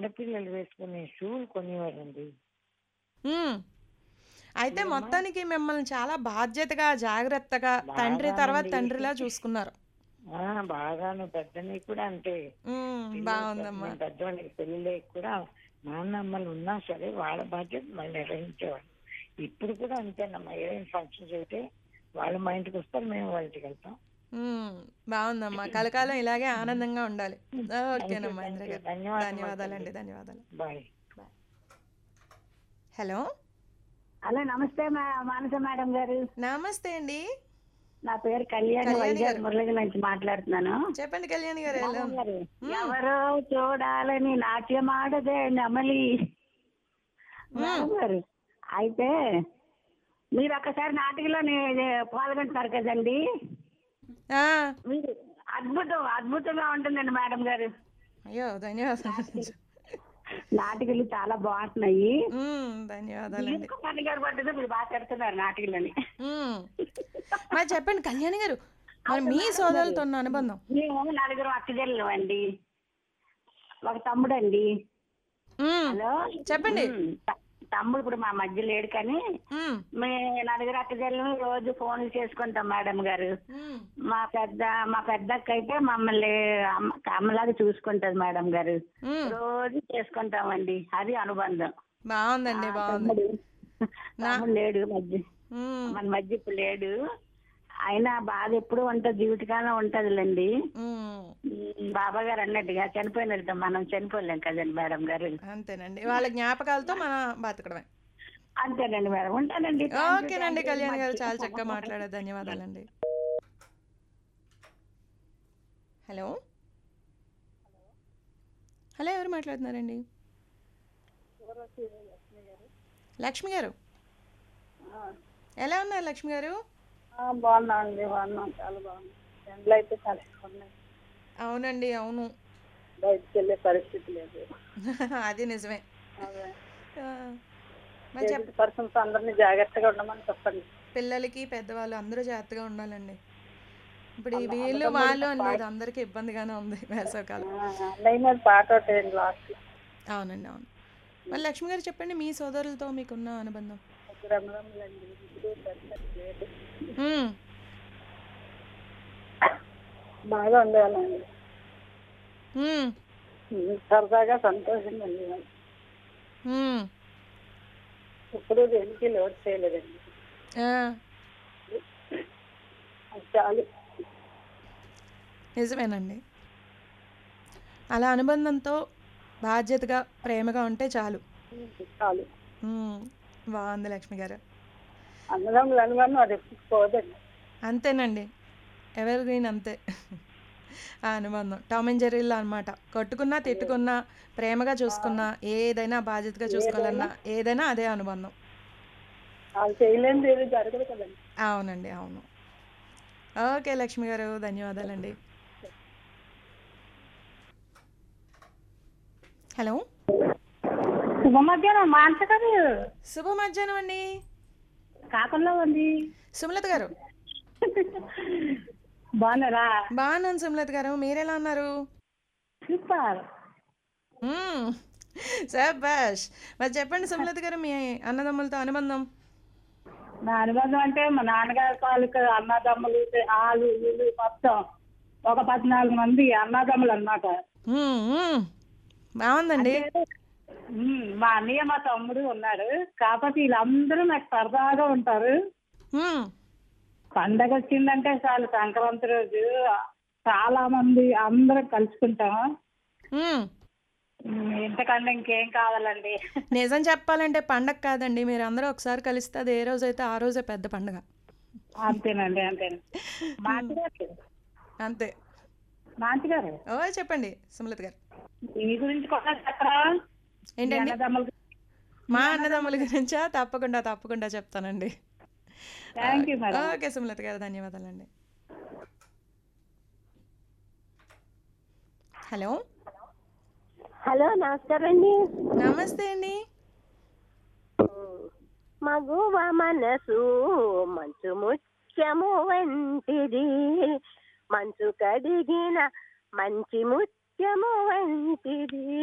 ఆడపిల్లలు వేసుకునే షూలు కొనేవారండి ఉమ్. అయితే మొత్తానికి మిమ్మల్ని చాలా బాధ్యతగా జాగ్రత్తగా తండ్రి తర్వాత బాగానండి. తండ్రిలా చూసుకున్నారు ఆ, బాగాను పెద్దని కూడా అంటే ఉమ్, పిల్లలు బాగుందమ్మా పెద్ద- పెద్దవాళ్ళకి పెళ్ళిళ్ళకి కూడా నాన్నమ్మలు ఉన్నా సరే వాళ్ళ బాధ్యత మళ్ళీ నిర్వహించేవాళ్ళు ఇప్పుడు కూడా అంతేనమ్మా ఏదైనా ఫంక్షన్స్ అయితే వాళ్ళు మా ఇంటికి వస్తారు మేము వాళ్ళ ఇంటికి వెళ్తాం ఉమ్, బాగుందమ్మా కలకాలం ఇలాగే ఆనందంగా ఉండాలి ఓకేనమ్మా thank ఇంద్ర you. గారు ధన్యవాదాలు ధన్యవాదాలండి ధన్యవాదాలు బాయ్ హలో హలో నమస్తే మా మానస మేడం గారు నమస్తే అండి నా పేరు కళ్యాణి కళ్యాణి వైజాగ్ గారు. మురళి నుంచి మాట్లాడుతున్నాను చెప్పండి కళ్యాణి గారు ఎలా మేడం ఉన్నారు? గారు, ఎవరో చూడాలని నాట్యమాడదే నమలి మేడం గారు అయితే మీరు ఒక్కసారి నాటికలో పాల్గొంటున్నారు కదండి ఆ, మీరు అద్భుతం అద్భుతంగా ఉంటుందండి మేడం గారు అయ్యో ధన్యవాదాలు నాటికలు చాలా బాగుంటున్నాయి ఉమ్, ధన్యవాదాలండి ఎందుకు పని గారు పడ్డదో మీరు బాగా పెడుతున్నారు నాటికలని ఉమ్. మరి చెప్పండి కళ్యాణి గారు మరి మీ సోదరులతో ఉన్న అనుబంధం మేము నలుగురు అక్కజల్లు అండి ఒక తమ్ముడు అండి ఉమ్, హలో చెప్పండి ఉమ్, త- తమ్ముడు ఇప్పుడు మా మధ్య లేడు కానీ ఉమ్, మీ నలుగురు అక్కజల్లు రోజు ఫోన్లు చేసుకుంటాం మేడం గారు ఉమ్. మా పెద్ద మా పెద్దక్క అయితే మమ్మల్ని అమ్మ అమ్మలాగా చూసుకుంటది మేడం గారు ఉమ్, రోజు చేసుకుంటామండి అది అనుబంధం బాగుందండి బాగుంది తమ్ముడు తమ్ముడు లేడు మధ్య ఉమ్, మన మధ్య ఇప్పుడు లేడు అయినా బాధ ఎప్పుడు ఉంటది జీవితకాలం ఉంటదిలేండి ఉమ్. ఉమ్, బాబా గారు అన్నట్టుగా చనిపోయిన మనం చనిపోలేం కదండి మేడం గారు అంతేనండి వాళ్ళ జ్ఞాపకాలతో మనం బతకడమే అంతేనండి మేడం ఉంటానండి Thank you, ఓకేనండి thank you very కళ్యాణ్ గారు much. చాలా చక్కగా మాట్లాడారు ధన్యవాదాలండి హలో హలో ఎవరు మాట్లాడుతున్నారండి లక్ష్మి గారు ఎలా ఉన్నారు లక్ష్మి గారు బాగున్నాం అండి బాగున్నాం చాలా బాగున్నాం ఎండలు అయితే చాలా ఎక్కువ ఉన్నాయి అవునండి అవును బయటికి వెళ్ళే పరిస్థితి లేదు అది నిజమే అదే ఆ, మరి చెప్ పర్సన్స్ అందరినీ జాగ్రత్తగా ఉండమని చెప్పండి పిల్లలకి పెద్దవాళ్ళు అందరూ జాగ్రత్తగా ఉండాలండి ఇప్పుడు ఈ వీళ్ళు వాళ్ళు అని లేదు అందరికీ ఇబ్బందిగానే ఉంది వేసవకాలం అన్నయ్య మీద పాట ఒకటి లాస్ట్ అవునండి అవును మరి లక్ష్మి గారు చెప్పండి మీ సోదరులతో మీకున్న అనుబంధం ముగ్గురు అన్నదమ్ములండి ముగ్గురు పెద్ద లేదు మ్మ్. బాగా ఉండేవాళ్ళండి మ్మ్. సరదాగా సంతోషంగా ఉండేవాళ్ళం మ్మ్. ఎప్పుడూ దేనికి లోటు చేయలేదండి ఆ, అది చాలు నిజమేనండి అలా అనుబంధంతో బాధ్యతగా ప్రేమగా ఉంటే చాలు చాలు మ్మ్. బాగుంది లక్ష్మి గారు అన్నదమ్ములు అనుమానం అది ఎప్పుడు పోదండి అంతేనండి ఎవర్ గ్రీన్ అంతే ఆ అనుబంధం టామ్ అండ్ జెర్రీలో అనమాట కొట్టుకున్నా తిట్టుకున్నా ప్రేమగా చూసుకున్నా ఏదైనా బాధ్యతగా చూసుకోవాలన్నా ఏదైనా అదే అనుబంధం వాళ్ళు చేయలేనిది ఏది జరగదు కదండి అవునండి అవును ఓకే లక్ష్మి గారు ధన్యవాదాలండి హలో శుభ మధ్యాహ్నం మానస గారు శుభ మధ్యాహ్నం అండి కాకుండా ఉంది సుమలత గారు బాగున్నారా బాగున్నాను సుమలత గారు మీరెలా ఉన్నారు సూపర్ మ్మ్. శభాష్ మరి చెప్పండి సుమలత గారు మీ అన్నదమ్ములతో అనుబంధం నా అనుబంధం అంటే మా నాన్నగారి తాలూకా అన్నదమ్ములు వాళ్ళు వీళ్ళు మొత్తం ఒక పద్నాలుగు మంది అన్నదమ్ములు అన్నమాట మ్మ్, మ్మ్. బాగుందండి ఉమ్, మా అన్నయ్య మా తమ్ముడు ఉన్నారు కాకపోతే వీళ్ళందరూ నాకు సరదాగా ఉంటారు మ్మ్. పండగ వచ్చిందంటే చాలు సంక్రాంతి రోజు చాలా మంది అందరం కలుసుకుంటాం మ్మ్. ఉమ్, ఇంతకన్నా ఇంకేం కావాలండి నిజం చెప్పాలంటే పండగ కాదండి మీరు అందరూ ఒకసారి కలిస్తే అది ఏ రోజైతే ఆ రోజే పెద్ద పండగ అంతేనండి అంతేనండి మాంటి గారు అంతే మాంటి గారు ఓ చెప్పండి సుమలత గారు మీ గురించి కూడా చెప్పరా మీ ఏంటండి అన్నదమ్ముల మా అన్నదమ్ముల గురించా తప్పకుండా తప్పకుండా చెప్తానండి thank you madam okay Sumalatha garu ధన్యవాదాలండి హలో హలో నమస్కారం అండి నమస్తే అండి మగువ మనసు మంచు ముత్యము వంటిది మంచు కడిగిన మంచి ముత్యము వంటిది